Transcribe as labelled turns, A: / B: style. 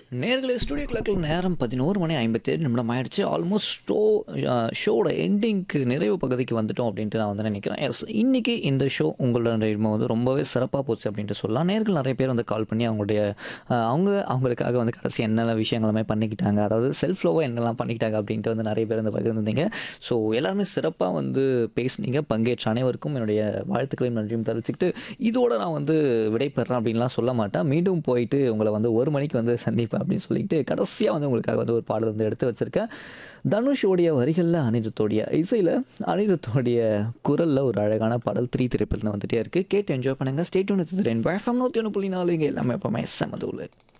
A: நேர்களே ஸ்டுடியோ கிளாக்கில் நேரம் பதினோரு மணி ஐம்பத்தேழு நிமிடம் ஆயிடுச்சு ஆல்மோஸ்ட் ஷோ ஷோவோட எண்டிங்க்கு நிறைவு பகுதிக்கு வந்துட்டோம் அப்படின்ட்டு நான் வந்து நினைக்கிறேன் எஸ் இன்னைக்கு இந்த ஷோ உங்களோட ரிமோ வந்து ரொம்பவே சிறப்பாக போச்சு அப்படின்ட்டு சொல்லலாம் நேர்கள் நிறைய பேர் வந்து கால் பண்ணி அவங்களுடைய அஹ், அவங்க அவங்களுக்காக வந்து கடைசி என்னென்ன விஷயங்களுமே பண்ணிக்கிட்டாங்க அதாவது செல்ஃப் லோவாக என்னெல்லாம் பண்ணிக்கிட்டாங்க அப்படின்ட்டு வந்து நிறைய பேர் வந்து பகிர்ந்துருந்தீங்க ஸோ எல்லாருமே சிறப்பாக வந்து பேசுனீங்க பங்கேற்ற அனைவருக்கும் என்னுடைய வாழ்த்துக்களையும் நன்றியும் தெரிவிச்சுக்கிட்டு இதோட நான் வந்து விடைபெறேன் அப்படின்லாம் சொல்ல மாட்டேன் மீண்டும் போயிட்டு உங்களை வந்து ஒரு மணிக்கு வந்து சந்திப்பேன் அப்படின்னு சொல்லிட்டு கடைசியாக வந்து உங்களுக்காக வந்து ஒரு பாடல் வந்து எடுத்து வச்சிருக்கேன் தனுஷோடைய வரிகளில் அனிருத்தோடைய இசையில் அனிருத்தோடைய குரலில் ஒரு அழகான பாடல் த்ரீ திரைப்படத்தில் வந்துட்டே இருக்குது கேட்டு என்ஜாய் பண்ணுங்கள் ஸ்டேட் ஒன்று ரெண்டு எஃப்எம் நூற்றி ஒன்று புள்ளி நாலு இங்கே எல்லாமே எப்போவுமே செமதூள்